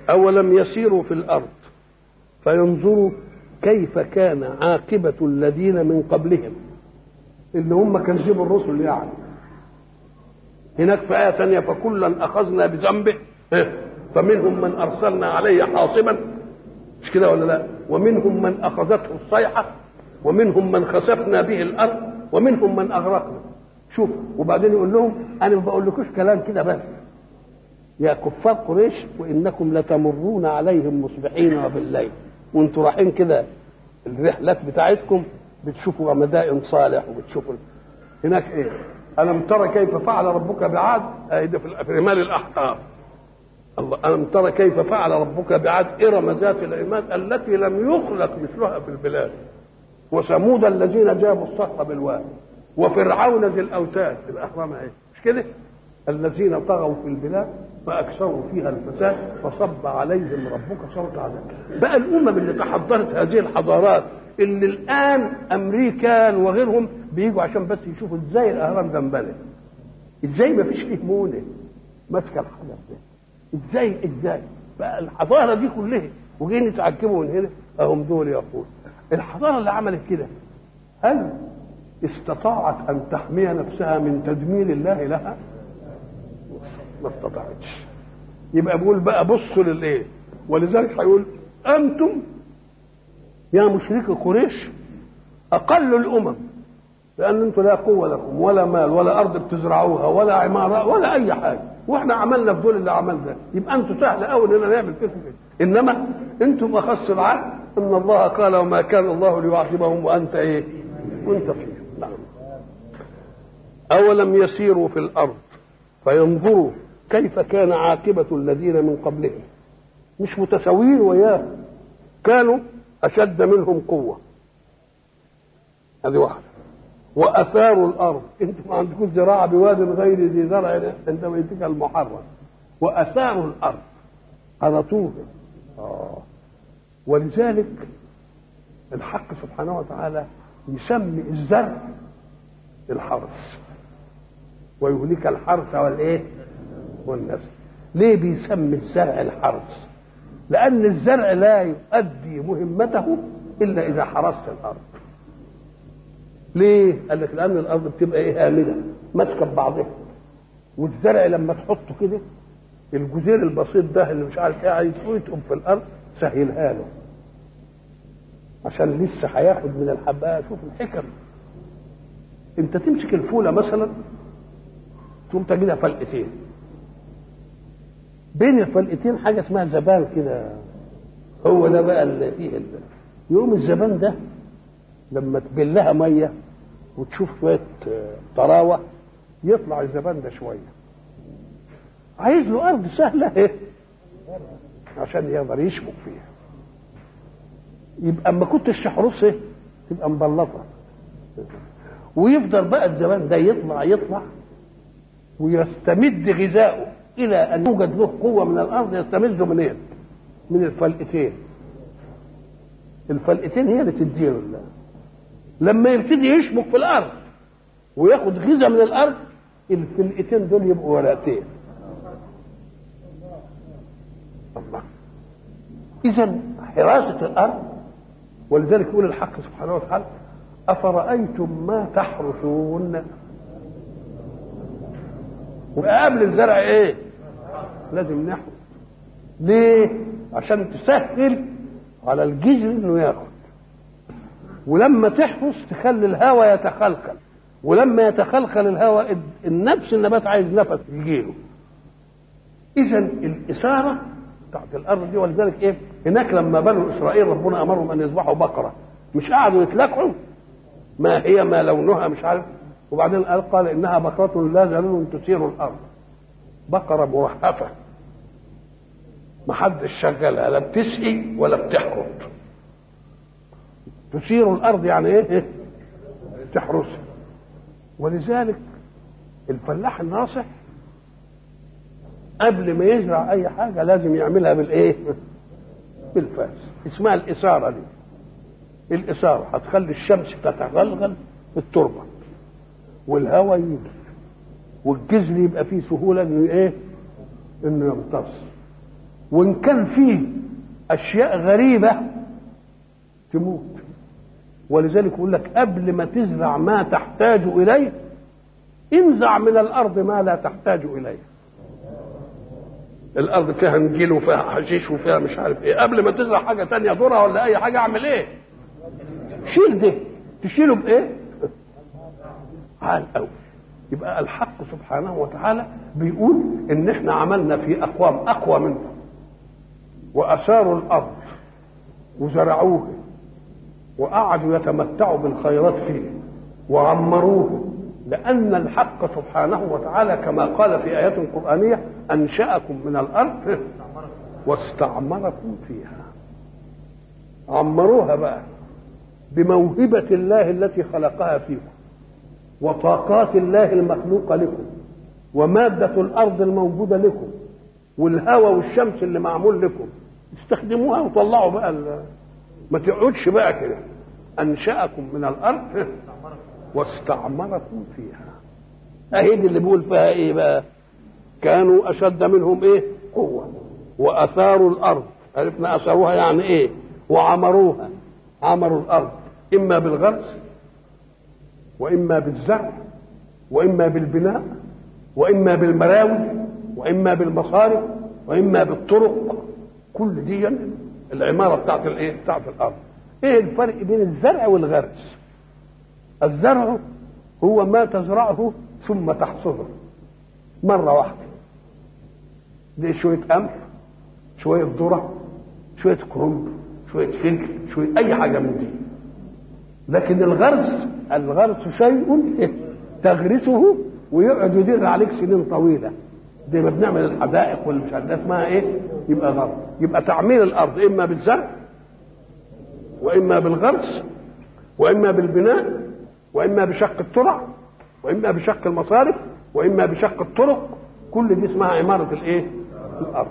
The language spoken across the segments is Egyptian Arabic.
أولم يسيروا في الأرض فينظروا كيف كان عاقبة الذين من قبلهم اللي هم كذبوا الرسل يعني هناك في آية ثانية فكلا أخذنا بذنبه فمنهم من أرسلنا عليه حاصبا مش كده ولا لا ومنهم من أخذته الصيحة ومنهم من خسفنا به الأرض ومنهم من أغرقنا شوف وبعدين يقول لهم أنا ما بقولكوش كلام كده بس يا كفار قريش وإنكم لتمرون عليهم مصبحين وبالليل وانتوا رايحين كده الرحلات بتاعتكم بتشوفوا مدائن صالح وبتشوفوا هناك ايه ألم ترى كيف فعل ربك بعاد ده في رمال الأحقاب الله ألم ترى كيف فعل ربك بعاد إرم ذات العماد التي لم يخلق مثلها في البلاد وثمود الذين جابوا الصخر بالواد وفرعون ذي الأوتاد الأهرام ايه مش كده الذين طغوا في البلاد فأكثروا فيها الفساد فصب عليهم ربك صوت عذاب بقى الأمم اللي تحضرت هذه الحضارات اللي الآن أمريكان وغيرهم بيجوا عشان بس يشوفوا ازاي الأهرام ده انبنى ازاي ما فيش فيه مونة ماسكة الحجر ده ازاي ازاي بقى الحضارة دي كلها وجايين يتعجبوا من هنا اهم دول يقول الحضارة اللي عملت كده هل استطاعت ان تحمي نفسها من تدمير الله لها؟ ما استطاعتش يبقى بيقول بقى بصوا للايه ولذلك هيقول انتم يا مشركي قريش اقل الامم لان انتم لا قوه لكم ولا مال ولا ارض بتزرعوها ولا عماره ولا اي حاجه واحنا عملنا في دول اللي عملنا يبقى انتم سهل قوي اننا نعمل كده انما انتم اخص العهد ان الله قال وما كان الله ليعذبهم وانت ايه وانت فيهم نعم اولم يسيروا في الارض فينظروا كيف كان عاقبة الذين من قبلهم مش متساويين وياه كانوا أشد منهم قوة هذه واحدة وأثاروا الأرض أنتم ما عندكم زراعة بواد غير ذي زرع عند بيتك المحرم وأثاروا الأرض هبطوها آه. ولذلك الحق سبحانه وتعالى يسمي الزرع الحرث ويهلك الحرث والايه والنسل ليه بيسمي الزرع الحرث لان الزرع لا يؤدي مهمته الا اذا حرثت الارض ليه قال لك لان الارض بتبقى ايه هامده ماسكه ببعضها والزرع لما تحطه كده الجزير البسيط ده اللي مش عارف ايه عايز يتقوم في الارض سهلها له عشان لسه هياخد من الحبايه شوف الحكم انت تمسك الفوله مثلا تقوم تجدها فلقتين بين الفلقتين حاجه اسمها زبان كده هو ده بقى اللي فيه اللي. يقوم الزبان ده لما تبلها ميه وتشوف شويه طراوه يطلع الزبان ده شويه عايز له ارض سهله ايه عشان يقدر يشبك فيها يبقى اما كنتش تحرسه تبقى مبلطه ويفضل بقى الزبان ده يطلع يطلع ويستمد غذاؤه الى ان يوجد له قوه من الارض يستمده منين؟ من الفلقتين. الفلقتين هي اللي تديله الله. لما يبتدي يشبك في الارض وياخد غذاء من الارض الفلقتين دول يبقوا ورقتين. الله. اذا حراسه الارض ولذلك يقول الحق سبحانه وتعالى افرايتم ما تحرثون وقبل الزرع ايه لازم نحو ليه عشان تسهل على الجذر انه ياخد ولما تحرس تخلي الهواء يتخلخل ولما يتخلخل الهواء النفس النبات عايز نفس يجيله اذا الاثاره بتاعت الارض دي ولذلك ايه هناك لما بنو اسرائيل ربنا امرهم ان يذبحوا بقره مش قعدوا يتلكعوا ما هي ما لونها مش عارف وبعدين قال قال انها بقرة لا ذلول تثير الارض بقرة مرهفة ما حدش شغالها لا بتسقي ولا بتحرث تثير الارض يعني ايه؟ تحرسها ولذلك الفلاح الناصح قبل ما يزرع اي حاجه لازم يعملها بالايه؟ بالفاس اسمها الاثاره دي الاثاره هتخلي الشمس تتغلغل في التربه والهواء يجي والجذر يبقى فيه سهوله انه ايه؟ انه يمتص وان كان فيه اشياء غريبه تموت ولذلك يقول لك قبل ما تزرع ما تحتاج اليه انزع من الارض ما لا تحتاج اليه الارض فيها نجيل وفيها حشيش وفيها مش عارف ايه قبل ما تزرع حاجه تانية ذره ولا اي حاجه اعمل ايه شيل ده تشيله بايه عال قوي يبقى الحق سبحانه وتعالى بيقول ان احنا عملنا في اقوام اقوى منكم واثاروا الارض وزرعوه وقعدوا يتمتعوا بالخيرات فيه وعمروه لأن الحق سبحانه وتعالى كما قال في آيات قرآنية أنشأكم من الأرض واستعمركم فيها عمروها بقى بموهبة الله التي خلقها فيكم وطاقات الله المخلوقة لكم ومادة الأرض الموجودة لكم والهواء والشمس اللي معمول لكم استخدموها وطلعوا بقى ال- ما تقعدش بقى كده أنشأكم من الأرض واستعمركم فيها أهي دي اللي بيقول فيها إيه بقى كانوا أشد منهم إيه قوة وأثاروا الأرض عرفنا أثروها يعني إيه وعمروها عمروا الأرض إما بالغرس وإما بالزرع وإما بالبناء وإما بالمراوي وإما بالمصارف وإما بالطرق كل دي العمارة بتاعت الإيه بتاعت الأرض إيه الفرق بين الزرع والغرس الزرع هو ما تزرعه ثم تحصده مرة واحدة دي شوية قمح شوية ذرة شوية كرنب شوية فلفل شوية أي حاجة من دي لكن الغرس الغرس شيء تغرسه ويقعد يدير عليك سنين طويلة زي ما بنعمل الحدائق والمش عارف ده اسمها ايه؟ يبقى غرس يبقى تعمير الأرض إما بالزرع وإما بالغرس وإما بالبناء واما بشق الترع واما بشق المصارف واما بشق الطرق كل دي اسمها عماره الايه الارض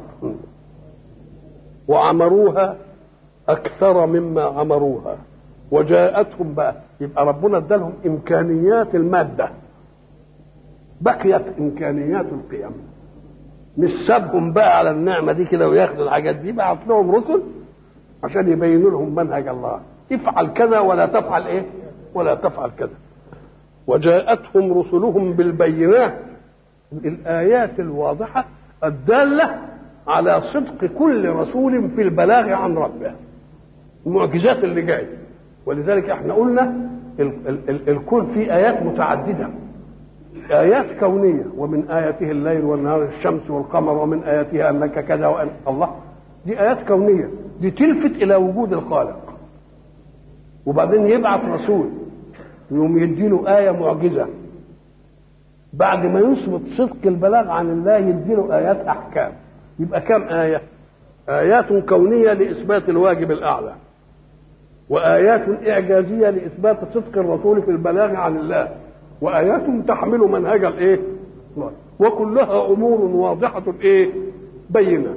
وعمروها اكثر مما عمروها وجاءتهم بقى يبقى ربنا ادالهم امكانيات الماده بقيت امكانيات القيم مش سابهم بقى على النعمه دي كده وياخدوا الحاجات دي بعت لهم رسل عشان يبينوا لهم منهج الله افعل كذا ولا تفعل ايه ولا تفعل كذا وجاءتهم رسلهم بالبينات الآيات الواضحة الدالة على صدق كل رسول في البلاغ عن ربه المعجزات اللي جاية ولذلك احنا قلنا ال ال ال الكون فيه آيات متعددة آيات كونية ومن آياته الليل والنهار الشمس والقمر ومن آياته أنك كذا وأن الله دي آيات كونية دي تلفت إلى وجود الخالق وبعدين يبعث رسول يقوم يديله آية معجزة بعد ما يثبت صدق البلاغ عن الله يديله آيات أحكام يبقى كم آية؟ آيات كونية لإثبات الواجب الأعلى وآيات إعجازية لإثبات صدق الرسول في البلاغ عن الله وآيات تحمل منهج الإيه؟ وكلها أمور واضحة إيه؟ بينة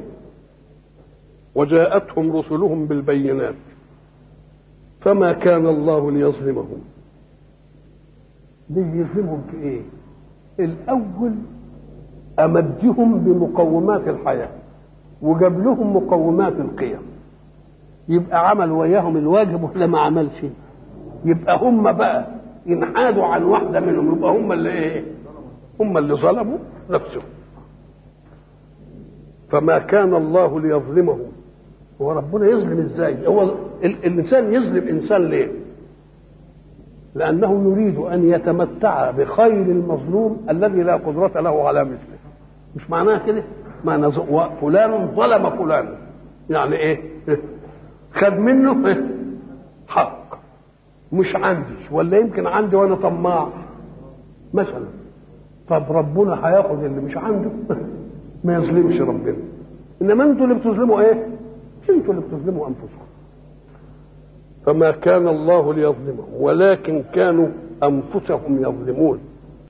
وجاءتهم رسلهم بالبينات فما كان الله ليظلمهم ليه يظلمهم في ايه الاول امدهم بمقومات الحياه وجاب لهم مقومات القيم يبقى عمل وياهم الواجب ولا ما عملش يبقى هم بقى ينحادوا عن واحده منهم يبقى هم اللي ايه هم اللي ظلموا نفسهم فما كان الله ليظلمهم هو ربنا يظلم ازاي هو ال- الانسان يظلم انسان ليه لانه يريد ان يتمتع بخير المظلوم الذي لا قدره له على مثله مش معناها كده معنى ز- و- فلان ظلم فلان يعني ايه خد منه إيه؟ حق مش عندي ولا يمكن عندي وانا طماع مثلا طب ربنا هياخد اللي مش عنده ما يظلمش ربنا انما انتوا اللي بتظلموا ايه انتوا اللي بتظلموا انفسكم فما كان الله ليظلمهم ولكن كانوا انفسهم يظلمون